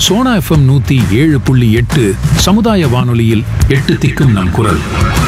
Sona FM நூத்தி ஏழு புள்ளி எட்டு சமுதாய வானொலியில் எட்டு திக்கும் நம் குரல்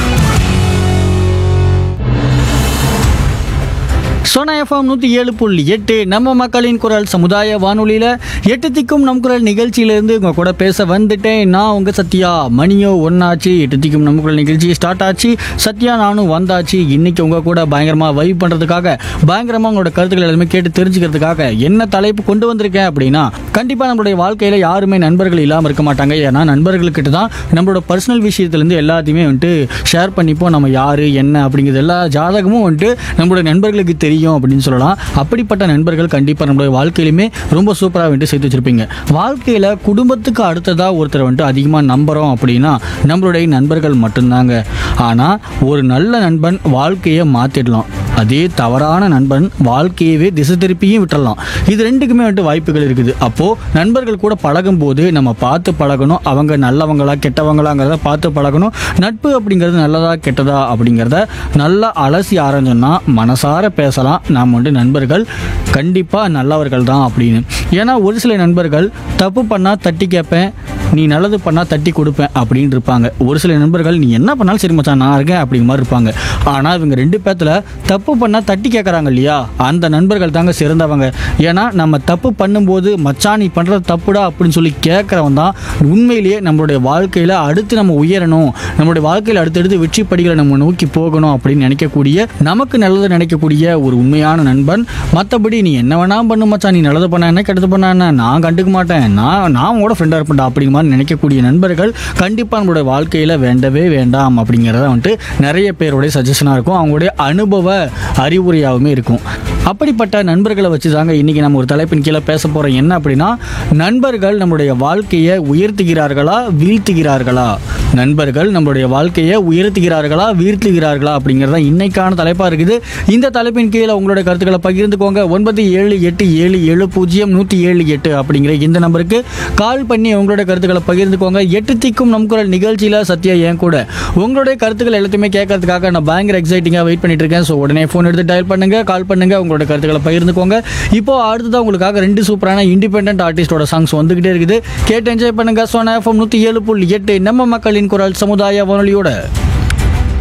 சோனா எஃப்எம் நூற்றி ஏழு புள்ளி எட்டு நம்ம மக்களின் குரல் சமுதாய வானொலியில் எட்டு திக்கும் நம் குரல் நிகழ்ச்சியிலேருந்து உங்கள் கூட பேச வந்துட்டேன் நான் உங்கள் சத்யா மணியோ ஒன்னாச்சு எட்டு திக்கும் நம்ம குரல் நிகழ்ச்சி ஸ்டார்ட் ஆச்சு சத்யா நானும் வந்தாச்சு இன்னைக்கு உங்கள் கூட பயங்கரமாக வைப் பண்ணுறதுக்காக பயங்கரமாக உங்களோட கருத்துக்கள் எல்லாமே கேட்டு தெரிஞ்சுக்கிறதுக்காக என்ன தலைப்பு கொண்டு வந்திருக்கேன் அப்படின்னா கண்டிப்பாக நம்மளுடைய வாழ்க்கையில் யாருமே நண்பர்கள் இல்லாமல் இருக்க மாட்டாங்க ஏன்னா நண்பர்கள்கிட்ட தான் நம்மளோட பர்சனல் விஷயத்துலேருந்து எல்லாத்தையுமே வந்துட்டு ஷேர் பண்ணிப்போம் நம்ம யார் என்ன அப்படிங்கிறது எல்லா ஜாதகமும் வந்துட்டு நம்மளுடைய நண்பர்களுக்கு தெரியும் அப்படின்னு சொல்லலாம் அப்படிப்பட்ட நண்பர்கள் கண்டிப்பாக நம்மளுடைய வாழ்க்கையிலுமே ரொம்ப சூப்பராக வந்துட்டு சேர்த்து வச்சிருப்பீங்க வாழ்க்கையில் குடும்பத்துக்கு அடுத்ததாக ஒருத்தரை வந்துட்டு அதிகமாக நம்புகிறோம் அப்படின்னா நம்மளுடைய நண்பர்கள் மட்டும்தாங்க ஆனால் ஒரு நல்ல நண்பன் வாழ்க்கையை மாற்றிடலாம் அதே தவறான நண்பன் வாழ்க்கையவே திசை திருப்பியும் விட்டுறலாம் இது ரெண்டுக்குமே வந்துட்டு வாய்ப்புகள் இருக்குது அப்போது நண்பர்கள் கூட பழகும்போது நம்ம பார்த்து பழகணும் அவங்க நல்லவங்களா கெட்டவங்களாங்கிறத பார்த்து பழகணும் நட்பு அப்படிங்கிறது நல்லதா கெட்டதா அப்படிங்கிறத நல்லா அலசி ஆரஞ்சோம்னா மனசார பேசலாம் நாம் வந்துட்டு நண்பர்கள் கண்டிப்பாக நல்லவர்கள் தான் அப்படின்னு ஏன்னா ஒரு சில நண்பர்கள் தப்பு பண்ணால் தட்டி கேட்பேன் நீ நல்லது பண்ணால் தட்டி கொடுப்பேன் அப்படின்னு இருப்பாங்க ஒரு சில நண்பர்கள் நீ என்ன பண்ணாலும் சரி மச்சான் நான் இருக்கேன் அப்படிங்கிற மாதிரி இருப்பாங்க ஆனால் இவங்க ரெண்டு பேர்த்தில் தப்பு பண்ணால் தட்டி கேட்குறாங்க இல்லையா அந்த நண்பர்கள் தாங்க சிறந்தவங்க ஏன்னா நம்ம தப்பு பண்ணும்போது மச்சான் நீ பண்ணுறது தப்புடா அப்படின்னு சொல்லி கேட்குறவன் தான் உண்மையிலேயே நம்மளுடைய வாழ்க்கையில் அடுத்து நம்ம உயரணும் நம்மளுடைய வாழ்க்கையில் அடுத்தடுத்து வெற்றி படிகளை நம்ம நோக்கி போகணும் அப்படின்னு நினைக்கக்கூடிய நமக்கு நல்லது நினைக்கக்கூடிய ஒரு உண்மையான நண்பன் மற்றபடி நீ என்ன வேணா பண்ணு மச்சான் நீ நல்லது பண்ண என்ன கெட்டது பண்ண என்ன நான் கண்டுக்க மாட்டேன் நான் நான் உங்களோட ஃப்ரெண்டாக இருப்பேன்டா அப்படிங்கிற மாதிரி நினைக்கக்கூடிய நண்பர்கள் கண்டிப்பாக நம்மளுடைய வாழ்க்கையில் வேண்டவே வேண்டாம் அப்படிங்கிறத வந்துட்டு நிறைய பேருடைய சஜஷனாக இருக்கும் அவங்களுடைய அனுபவ அறிவுரையாகவுமே இருக்கும் அப்படிப்பட்ட நண்பர்களை வச்சு தாங்க இன்றைக்கி நம்ம ஒரு தலைப்பின் கீழே பேச போகிறோம் என்ன அப்படின்னா நண்பர்கள் நம்மளுடைய வாழ்க்கையை உயர்த்துகிறார்களா வீழ்த்துகிறார்களா நண்பர்கள் நம்மளுடைய வாழ்க்கையை உயர்த்துகிறார்களா வீழ்த்துகிறார்களா அப்படிங்கிறது தான் இன்னைக்கான தலைப்பாக இருக்குது இந்த தலைப்பின் கீழே உங்களோட கருத்துக்களை பகிர்ந்துக்கோங்க ஒன்பது ஏழு எட்டு ஏழு ஏழு பூஜ்ஜியம் நூற்றி ஏழு எட்டு அப்படிங்கிற இந்த நம்பருக்கு கால் பண்ணி உங்களோட கருத்துக்களை பகிர்ந்துக்கோங்க எட்டு திக்கும் நம் குரல் நிகழ்ச்சியில் சத்யா என் கூட உங்களுடைய கருத்துக்கள் எல்லாத்தையுமே கேட்கறதுக்காக நான் பயங்கர எக்ஸைட்டிங்காக வெயிட் பண்ணிட்டு இருக்கேன் ஸோ உடனே ஃபோன் எடுத்து டயல் பண்ணுங்க கால் பண்ணுங்க உங்களோட கருத்துக்களை பகிர்ந்துக்கோங்க இப்போ அடுத்ததான் உங்களுக்காக ரெண்டு சூப்பரான இண்டிபெண்டன்ட் ஆர்டிஸ்டோட சாங்ஸ் வந்துகிட்டே இருக்குது கேட்டு என்ஜாய் பண்ணுங்க சோனா எஃப்எம் நூற்றி ஏழு புள்ளி எட்டு நம்ம மக்களின் குரல் சமுதாய வானொலியோட